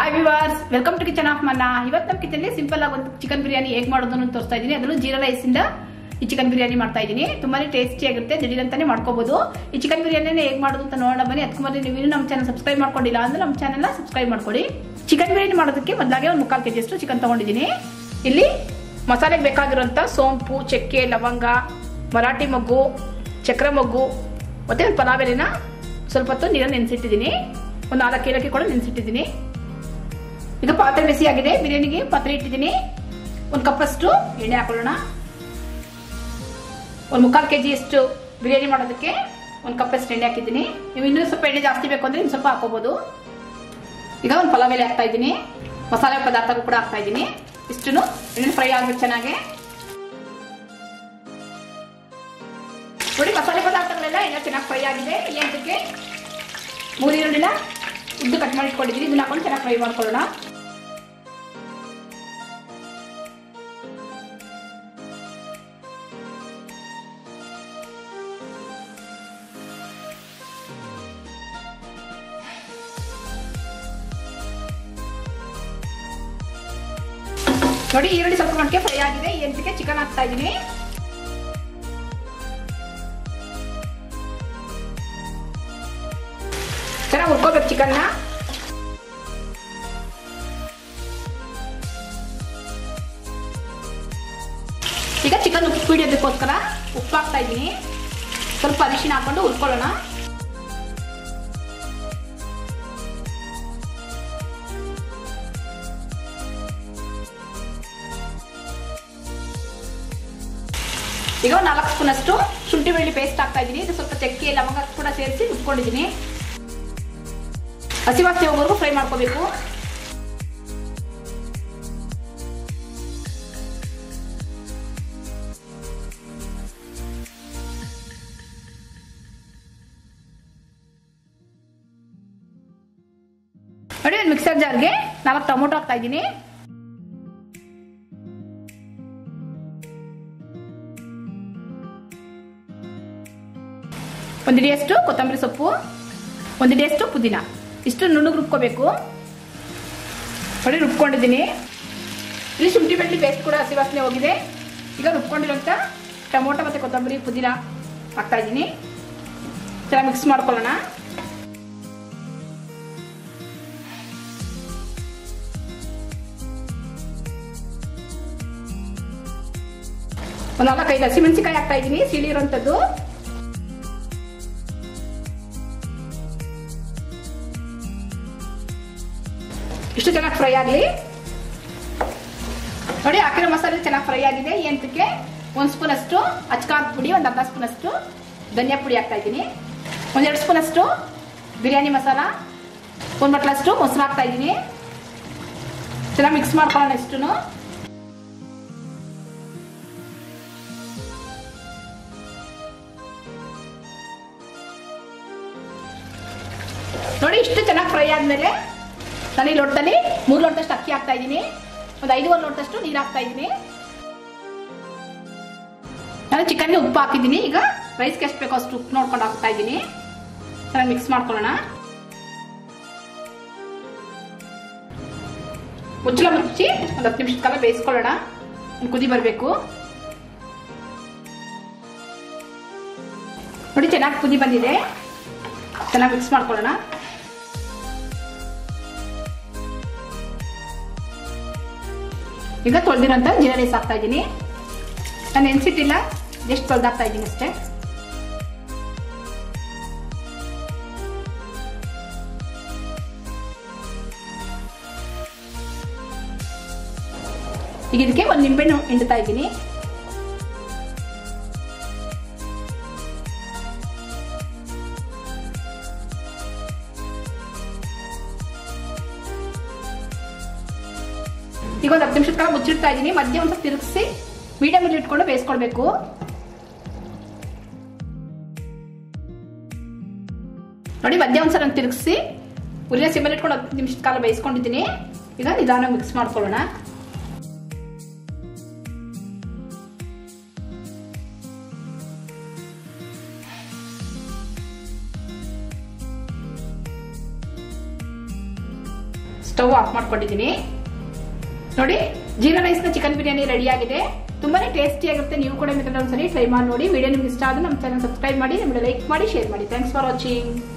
hi viewers welcome to kitchen of ಮನ್ನ ಇವತ್ತು ನಮ್ಮ ಕಿಚನ್ ಸಿಂಪಲ್ ಆಗಿ ಒಂದು ಚಿಕನ್ ಬಿರಿಯಾನಿ ಹೇಗೆ ಮಾಡೋದನ್ನು ತೋರಿಸ್ತಾ ಇದ್ದೀನಿ ಅದನ್ನು ಜೀರಾ ರೈಸ್ ಇಂದ ಈ ಚಿಕನ್ ಬಿರಿಯಾನಿ ಮಾಡ್ತಾ ಇದ್ದೀನಿ ತುಂಬಾನೇ ಟೇಸ್ಟಿ ಆಗಿರುತ್ತೆ ದಿಢೀರ್ ಅಂತಾನೆ ಮಾಡ್ಕೋಬಹುದು ಈ ಚಿಕನ್ ಬಿರಿಯಾನಿ ಹೇಗೆ ಮಾಡೋದು ಅಂತ ನೋಡೋಣ ಬನ್ನಿ ಅದಕ್ಕೆ ಮೊದಲು ನೀವು ಇನ್ನೂ ನಮ್ಮ ಚಾನಲ್ ಸಬ್ಸ್ಕ್ರೈಬ್ ಮಾಡ್ಕೊಂಡಿಲ್ಲ ಅಂದ್ರೆ ನಮ್ಮ ಚಾನಲ್ ಸಬ್ಸ್ಕ್ರೈಬ್ ಮಾಡ್ಕೊಳ್ಳಿ ಚಿಕನ್ ಬಿರಿಯಾನಿ ಮಾಡೋದಕ್ಕೆ ಮೊದಲಾಗೆ ಒಂದು ಮುಕ್ಕಾಲು ಕೆಜಿ ಅಷ್ಟು ಚಿಕನ್ ತಗೊಂಡಿದ್ದೀನಿ ಇಲ್ಲಿ ಮಸಾಲೆಗೆ ಬೇಕಾಗಿರುವಂತ ಸೋಂಪು ಚಕ್ಕೆ ಲವಂಗ ಮರಾಠಿ ಮೊಗ್ಗು ಚಕ್ರ ಮೊಗ್ಗು ಮತ್ತೆ ಒಂದು ಪಲಾವ್ ಎಲೆನ ಸ್ವಲ್ಪ ಹೊತ್ತು ನೀರಲ್ಲಿ ನೆನೆಸಿಟ್ಟಿದ್ದೀನಿ ಒಂದು ನಾಲ್ಕು ಏಲಕ್ಕಿ ಕೂಡ ನೆನೆಸಿಟ್ಟಿದ್ದೀನಿ ಈಗ ಪಾತ್ರೆ ಬಿಸಿ ಆಗಿದೆ ಬಿರಿಯಾನಿಗೆ ಪಾತ್ರೆ ಇಟ್ಟಿದ್ದೀನಿ ಒಂದು ಕಪ್ಪಷ್ಟು ಎಣ್ಣೆ ಹಾಕೊಳ್ಳೋಣ ಒಂದು ಮುಕ್ಕಾಲು ಕೆ ಅಷ್ಟು ಬಿರಿಯಾನಿ ಮಾಡೋದಕ್ಕೆ ಒಂದು ಕಪ್ಪಷ್ಟು ಎಣ್ಣೆ ಹಾಕಿದ್ದೀನಿ ನೀವು ಇನ್ನೂ ಸ್ವಲ್ಪ ಎಣ್ಣೆ ಜಾಸ್ತಿ ಬೇಕು ಅಂದ್ರೆ ಇನ್ನು ಸ್ವಲ್ಪ ಹಾಕೋಬಹುದು ಈಗ ಒಂದು ಪಲಾವ್ ಎಲೆ ಹಾಕ್ತಾ ಇದ್ದೀನಿ ಮಸಾಲೆ ಪದಾರ್ಥಗಳು ಕೂಡ ಹಾಕ್ತಾ ಇದ್ದೀನಿ ಇಷ್ಟು ಎಣ್ಣೆ ಫ್ರೈ ಆಗ್ಬೇಕು ಚೆನ್ನಾಗಿ ನೋಡಿ ಮಸಾಲೆ ಪದಾರ್ಥಗಳೆಲ್ಲ ಎಲ್ಲ ಚೆನ್ನಾಗಿ ಫ್ರೈ ಆಗಿದೆ ಏನಕ್ಕೆ ಮೂರು ಈರುಳ್ಳಿನ ಉದ್ದು ಕಟ್ ಮಾಡಿ ಇಟ್ಕೊಂಡಿದ್ದೀನಿ ಇದನ್ನ ಹಾಕೊಂಡು ಚೆನ್ನಾಗಿ ಫ್ರೈ ಮಾಡ್ಕೊಳ್ಳೋಣ ನೋಡಿ ಈರುಳ್ಳಿ ಸ್ವಲ್ಪ ಮಟ್ಟಿಗೆ ಫ್ರೈ ಆಗಿದೆ ಈ ಎಂಟಕ್ಕೆ ಚಿಕನ್ ಹಾಕ್ತಾ ಇದ್ದೀನಿ ಚೆನ್ನಾಗಿ ಹುರ್ಕೋಬೇಕು ಚಿಕನ್ನ ಈಗ ಚಿಕನ್ ಉಪ್ಪು ಹಿಡಿಯೋದಕ್ಕೋಸ್ಕರ ಉಪ್ಪು ಹಾಕ್ತಾ ಇದ್ದೀನಿ ಸ್ವಲ್ಪ ಅರಿಶಿನ ಹಾಕೊಂಡು ಹುರ್ಕೊಳ್ಳೋಣ ಈಗ ಒಂದು ನಾಲ್ಕು ಸ್ಪೂನ್ ಅಷ್ಟು ಶುಂಠಿ ಬೆಳ್ಳಿ ಪೇಸ್ಟ್ ಹಾಕ್ತಾ ಇದ್ದೀನಿ ಇದು ಸ್ವಲ್ಪ ಚಕ್ಕೆ ಲವಂಗ ಕೂಡ ಸೇರಿಸಿ ಉಟ್ಕೊಂಡಿದ್ದೀನಿ ಹಸಿ ವಾಸನೆ ಹೋಗೋವರೆಗೂ ಫ್ರೈ ಮಾಡ್ಕೋಬೇಕು ನೋಡಿ ಒಂದು ಮಿಕ್ಸರ್ ಜಾರ್ಗೆ ನಾಲ್ಕು ಟೊಮೊಟೊ ಹಾಕ್ತಾ ಇದ್ದೀನಿ ಒಂದು ಇಡಿಯಷ್ಟು ಕೊತ್ತಂಬರಿ ಸೊಪ್ಪು ಒಂದು ಇಡಿಯಷ್ಟು ಪುದೀನ ಇಷ್ಟು ನುಣ್ಣಗೆ ರುಬ್ಕೋಬೇಕು ನೋಡಿ ರುಬ್ಕೊಂಡಿದ್ದೀನಿ ಇಲ್ಲಿ ಶುಂಠಿ ಬೆಳ್ಳಿ ಪೇಸ್ಟ್ ಕೂಡ ಹಸಿ ವಾಸನೆ ಹೋಗಿದೆ ಈಗ ರುಬ್ಕೊಂಡಿರೋಂಥ ಟೊಮೊಟೊ ಮತ್ತು ಕೊತ್ತಂಬರಿ ಪುದೀನ ಹಾಕ್ತಾ ಇದ್ದೀನಿ ಚೆನ್ನಾಗಿ ಮಿಕ್ಸ್ ಮಾಡ್ಕೊಳ್ಳೋಣ ಒಂದು ನಾಲ್ಕೈದು ಹಸಿಮೆಣಸಿಕಾಯಿ ಹಾಕ್ತಾ ಇದ್ದೀನಿ ಸಿಳಿ ಇರೋಂಥದ್ದು ಇಷ್ಟು ಚೆನ್ನಾಗಿ ಫ್ರೈ ಆಗಲಿ ನೋಡಿ ಹಾಕಿರೋ ಮಸಾಲೆ ಚೆನ್ನಾಗಿ ಫ್ರೈ ಆಗಿದೆ ಎಂಟಕ್ಕೆ ಒಂದು ಸ್ಪೂನ್ ಅಷ್ಟು ಅಚ್ಕಾರದ ಪುಡಿ ಒಂದು ಅರ್ಧ ಸ್ಪೂನ್ ಅಷ್ಟು ಧನಿಯಾ ಪುಡಿ ಹಾಕ್ತಾ ಇದ್ದೀನಿ ಒಂದೆರಡು ಸ್ಪೂನ್ ಅಷ್ಟು ಬಿರಿಯಾನಿ ಮಸಾಲ ಒಂದು ಬಟ್ಲಷ್ಟು ಮೊಸರು ಹಾಕ್ತಾ ಇದ್ದೀನಿ ಚೆನ್ನಾಗಿ ಮಿಕ್ಸ್ ಮಾಡ್ಕೊಳ್ಳೋಣ ಇಷ್ಟು ನೋಡಿ ಇಷ್ಟು ಚೆನ್ನಾಗಿ ಫ್ರೈ ಆದ್ಮೇಲೆ ನಾನು ಈ ಲೋಟದಲ್ಲಿ ಮೂರು ಲೋಟದಷ್ಟು ಅಕ್ಕಿ ಹಾಕ್ತಾ ಇದ್ದೀನಿ ಒಂದು ಐದೂವರೆ ಲೋಟದಷ್ಟು ನೀರು ಹಾಕ್ತಾ ಇದ್ದೀನಿ ನಾನು ಚಿಕನ್ಗೆ ಉಪ್ಪು ಹಾಕಿದ್ದೀನಿ ಈಗ ರೈಸ್ಗೆ ಎಷ್ಟು ಬೇಕೋ ಅಷ್ಟು ಉಪ್ಪು ನೋಡ್ಕೊಂಡು ಹಾಕ್ತಾ ಇದ್ದೀನಿ ಚೆನ್ನಾಗಿ ಮಿಕ್ಸ್ ಮಾಡ್ಕೊಳ್ಳೋಣ ಮುಚ್ಚಳ ಮುಚ್ಚಿ ಒಂದು ಹತ್ತು ನಿಮಿಷದ ಕಾಲ ಬೇಯಿಸ್ಕೊಳ್ಳೋಣ ಒಂದು ಕುದಿ ಬರಬೇಕು ನೋಡಿ ಚೆನ್ನಾಗಿ ಕುದಿ ಬಂದಿದೆ ಚೆನ್ನಾಗಿ ಮಿಕ್ಸ್ ಮಾಡ್ಕೊಳ್ಳೋಣ ಈಗ ತೊಳೆದಿರೋಂಥ ಜೀರಾ ರೈಸ್ ಹಾಕ್ತಾ ಇದ್ದೀನಿ ನಾನು ನೆನ್ಸಿಟ್ಟಿಲ್ಲ ಜಸ್ಟ್ ತೊಳೆದಾಕ್ತಾ ಇದ್ದೀನಿ ಅಷ್ಟೇ ಈಗ ಇದಕ್ಕೆ ಒಂದು ನಿಂಬೆಹಣ್ಣು ಹಿಂಡ್ತಾ ಇದ್ದೀನಿ ಈಗ ಒಂದು ಹತ್ತು ನಿಮಿಷದ ಕಾಲ ಮುಚ್ಚಿಡ್ತಾ ಇದ್ದೀನಿ ಮಧ್ಯೆ ಒಂದು ತಿರುಗಿಸಿ ಮೀಡಿಯಂ ಅಲ್ಲಿ ಇಟ್ಕೊಂಡು ಬೇಯಿಸ್ಕೊಳ್ಬೇಕು ನೋಡಿ ಮಧ್ಯೆ ಒಂದ್ಸಲ ಒಂದು ತಿರುಗಿಸಿ ಉರಿನ ಸಿಮ್ಮಲ್ಲಿ ಇಟ್ಕೊಂಡು ಹತ್ತು ನಿಮಿಷದ ಕಾಲ ಬೇಯಿಸ್ಕೊಂಡಿದ್ದೀನಿ ಈಗ ನಿಧಾನ ಮಿಕ್ಸ್ ಮಾಡ್ಕೊಳ್ಳೋಣ ಸ್ಟವ್ ಸ್ಟವ್ ಆಫ್ ಮಾಡ್ಕೊಂಡಿದ್ದೀನಿ ನೋಡಿ ಜೀರಾ ರೈಸ್ ನ ಚಿಕನ್ ಬಿರಿಯಾನಿ ರೆಡಿ ಆಗಿದೆ ತುಂಬಾನೇ ಟೇಸ್ಟಿ ಆಗಿರುತ್ತೆ ನೀವು ಕೂಡ ಮಿತ್ರ ಒಂದ್ಸರಿ ಟ್ರೈ ಮಾಡಿ ನೋಡಿ ವಿಡಿಯೋ ನಿಮ್ಗೆ ಇಷ್ಟ ಆದ್ರೆ ನಮ್ಮ ಚಾನಲ್ ಸಬ್ಸ್ಕ್ರೈಬ್ ಮಾಡಿ ನಮಗೆ ಲೈಕ್ ಮಾಡಿ ಶೇರ್ ಮಾಡಿ ಥ್ಯಾಂಕ್ಸ್ ಫಾರ್ ವಾಚಿಂಗ್